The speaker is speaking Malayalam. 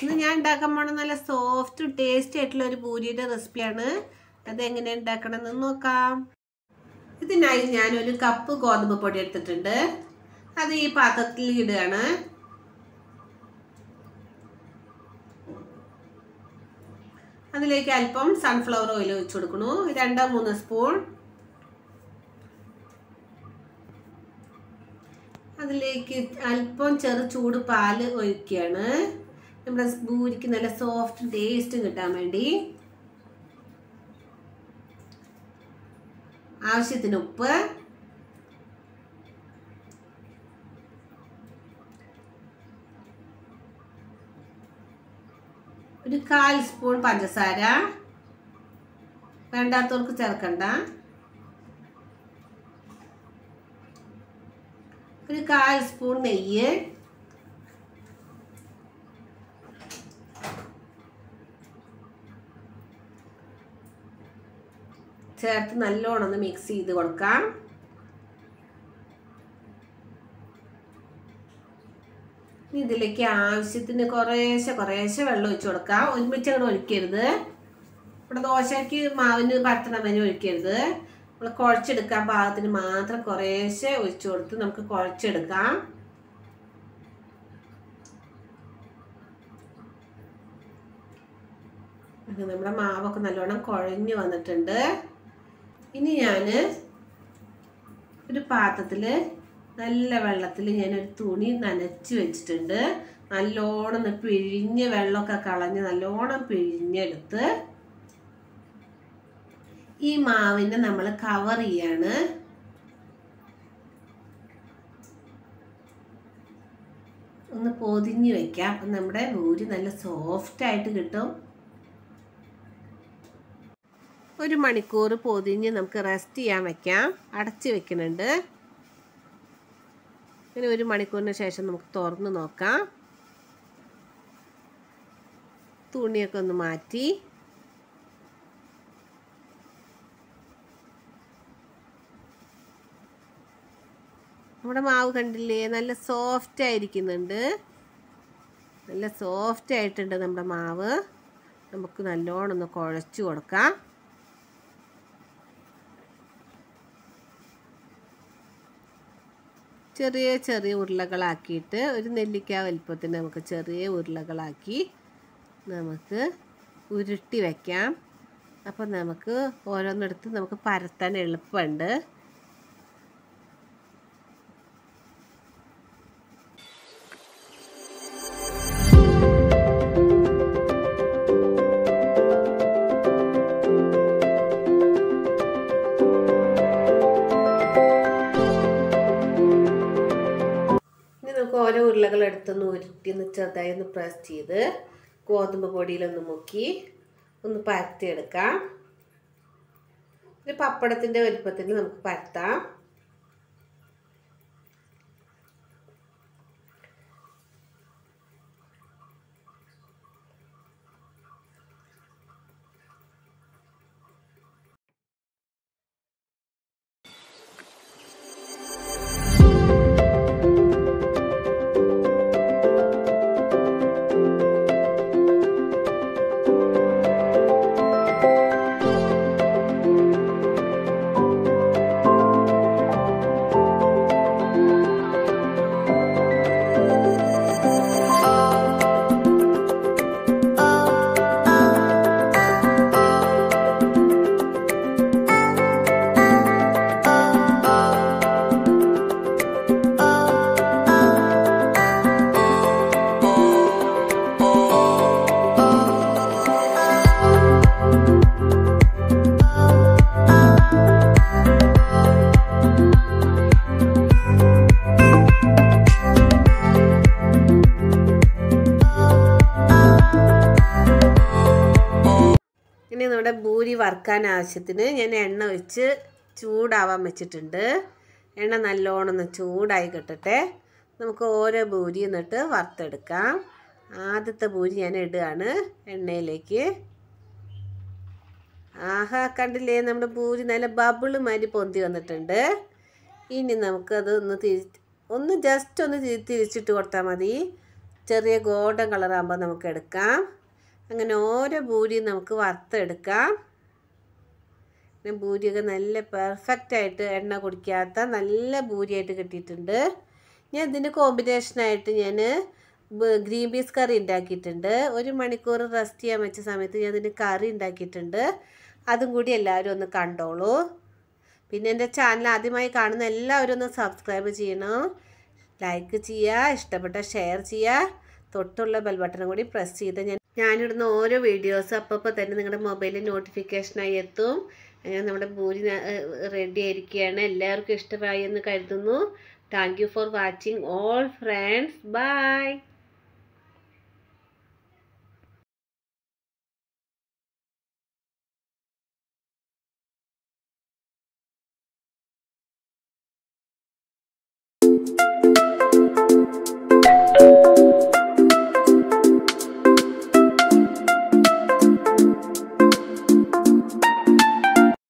ഇന്ന് ഞാൻ ഉണ്ടാക്കാൻ പോണ നല്ല സോഫ്റ്റ് ടേസ്റ്റി ആയിട്ടുള്ള ഒരു പൂരിയുടെ റെസിപ്പിയാണ് അത് എങ്ങനെ ഉണ്ടാക്കണമെന്ന് നോക്കാം ഇതിനായി ഞാനൊരു കപ്പ് ഗോതമ്പ് പൊടി എടുത്തിട്ടുണ്ട് അത് ഈ പാത്രത്തിൽ ഇടുകയാണ് അതിലേക്ക് അല്പം സൺഫ്ലവർ ഓയിൽ ഒഴിച്ചു കൊടുക്കണു രണ്ടോ മൂന്ന് സ്പൂൺ അതിലേക്ക് അല്പം ചെറു ചൂട് പാല് ഒഴിക്കുകയാണ് നമ്മുടെ പൂരിക്ക് നല്ല സോഫ്റ്റ് ടേസ്റ്റ് കിട്ടാൻ വേണ്ടി ആവശ്യത്തിന് ഉപ്പ് ഒരു കാൽ സ്പൂൺ പഞ്ചസാര വേണ്ടാത്തവർക്ക് ചേർക്കണ്ട ഒരു കാൽ സ്പൂൺ നെയ്യ് ചേർത്ത് നല്ലോണം ഒന്ന് മിക്സ് ചെയ്ത് കൊടുക്കാം ഇതിലേക്ക് ആവശ്യത്തിന് കുറേശ്ശെ കുറേശ്ശെ വെള്ളം ഒഴിച്ചു കൊടുക്കാം ഒരുമിച്ച് അങ്ങോട്ട് ഒഴിക്കരുത് ഇവിടെ ദോശയ്ക്ക് മാവിന് പരത്തണമന് ഒഴിക്കരുത് നമ്മൾ കുഴച്ചെടുക്കാൻ പാകത്തിന് മാത്രം കുറേശ്ശെ ഒഴിച്ചു കൊടുത്ത് നമുക്ക് കുഴച്ചെടുക്കാം നമ്മുടെ മാവൊക്കെ നല്ലോണം കുഴഞ്ഞു വന്നിട്ടുണ്ട് ഇനി ഞാൻ ഒരു പാത്രത്തിൽ നല്ല വെള്ളത്തിൽ ഞാനൊരു തുണി നനച്ച് വെച്ചിട്ടുണ്ട് നല്ലോണം പിഴിഞ്ഞ് വെള്ളമൊക്കെ കളഞ്ഞ് നല്ലോണം പിഴിഞ്ഞെടുത്ത് ഈ മാവിനെ നമ്മൾ കവർ ചെയ്യാണ് ഒന്ന് പൊതിഞ്ഞ് വെക്കാം അപ്പം നമ്മുടെ ഭൂരി നല്ല സോഫ്റ്റ് ആയിട്ട് കിട്ടും ഒരു മണിക്കൂർ പൊതിഞ്ഞ് നമുക്ക് റെസ്റ്റ് ചെയ്യാൻ വെക്കാം അടച്ച് വെക്കുന്നുണ്ട് ഇങ്ങനെ ഒരു മണിക്കൂറിന് ശേഷം നമുക്ക് തുറന്ന് നോക്കാം തുണിയൊക്കെ ഒന്ന് മാറ്റി നമ്മുടെ മാവ് കണ്ടില്ലേ നല്ല സോഫ്റ്റ് ആയിരിക്കുന്നുണ്ട് നല്ല സോഫ്റ്റ് ആയിട്ടുണ്ട് നമ്മുടെ മാവ് നമുക്ക് നല്ലോണം ഒന്ന് കുഴച്ച് കൊടുക്കാം ചെറിയ ചെറിയ ഉരുളകളാക്കിയിട്ട് ഒരു നെല്ലിക്ക വലുപ്പത്തിന് നമുക്ക് ചെറിയ ഉരുളകളാക്കി നമുക്ക് ഉരുട്ടി വയ്ക്കാം അപ്പം നമുക്ക് ഓരോന്നെടുത്ത് നമുക്ക് പരത്താൻ എളുപ്പമുണ്ട് ഇനി നമുക്ക് ഓരോ ഉരുളകൾ എടുത്തൊന്ന് ഉരുട്ടി ഒന്ന് ചെറുതായി ഒന്ന് പ്രസ് ചെയ്ത് ഗോതമ്പ് പൊടിയിലൊന്ന് മുക്കി ഒന്ന് പരത്തിയെടുക്കാം ഒരു പപ്പടത്തിൻ്റെ വലുപ്പത്തിന് നമുക്ക് പരത്താം ഇനി നമ്മുടെ ഭൂരി വറുക്കാൻ ആവശ്യത്തിന് ഞാൻ എണ്ണ ഒഴിച്ച് ചൂടാവാൻ വെച്ചിട്ടുണ്ട് എണ്ണ നല്ലോണം ഒന്ന് ചൂടായി കിട്ടട്ടെ നമുക്ക് ഓരോ ഭൂരി എന്നിട്ട് വറുത്തെടുക്കാം ആദ്യത്തെ ഭൂരി ഞാൻ ഇടുകയാണ് എണ്ണയിലേക്ക് ആഹാ കണ്ടില്ലേ നമ്മുടെ പൂരി നല്ല ബബിള് മാതിരി പൊന്തി വന്നിട്ടുണ്ട് ഇനി നമുക്കത് ഒന്ന് തിരി ഒന്ന് ജസ്റ്റ് ഒന്ന് തിരി- തിരിച്ചിട്ട് കൊടുത്താൽ മതി ചെറിയ ഗോൾഡൻ കളറാകുമ്പോൾ നമുക്ക് എടുക്കാം അങ്ങനെ ഓരോ പൂരിയും നമുക്ക് വറുത്തെടുക്കാം പിന്നെ പൂരിയൊക്കെ നല്ല പെർഫെക്റ്റ് ആയിട്ട് എണ്ണ കുടിക്കാത്ത നല്ല പൂരിയായിട്ട് കിട്ടിയിട്ടുണ്ട് ഞാൻ ഇതിൻ്റെ കോമ്പിനേഷനായിട്ട് ഞാൻ ഗ്രീൻ പീസ് കറി ഉണ്ടാക്കിയിട്ടുണ്ട് ഒരു മണിക്കൂർ റെസ്റ്റ് ചെയ്യാൻ വെച്ച സമയത്ത് ഞാൻ ഇതിന് കറി ഉണ്ടാക്കിയിട്ടുണ്ട് അതും കൂടി എല്ലാവരും ഒന്ന് കണ്ടോളൂ പിന്നെ എൻ്റെ ചാനൽ ആദ്യമായി കാണുന്ന എല്ലാവരും ഒന്ന് സബ്സ്ക്രൈബ് ചെയ്യണം ലൈക്ക് ചെയ്യുക ഇഷ്ടപ്പെട്ട ഷെയർ ചെയ്യുക തൊട്ടുള്ള ബെൽ ബട്ടണും കൂടി പ്രസ് ചെയ്ത് ഞാൻ ഞാനിടുന്ന ഓരോ വീഡിയോസ് അപ്പോൾ തന്നെ നിങ്ങളുടെ മൊബൈലിൽ നോട്ടിഫിക്കേഷനായി എത്തും അങ്ങനെ നമ്മുടെ പൂരി റെഡി ആയിരിക്കുകയാണ് എല്ലാവർക്കും ഇഷ്ടമായി എന്ന് കരുതുന്നു thank you for watching all friends by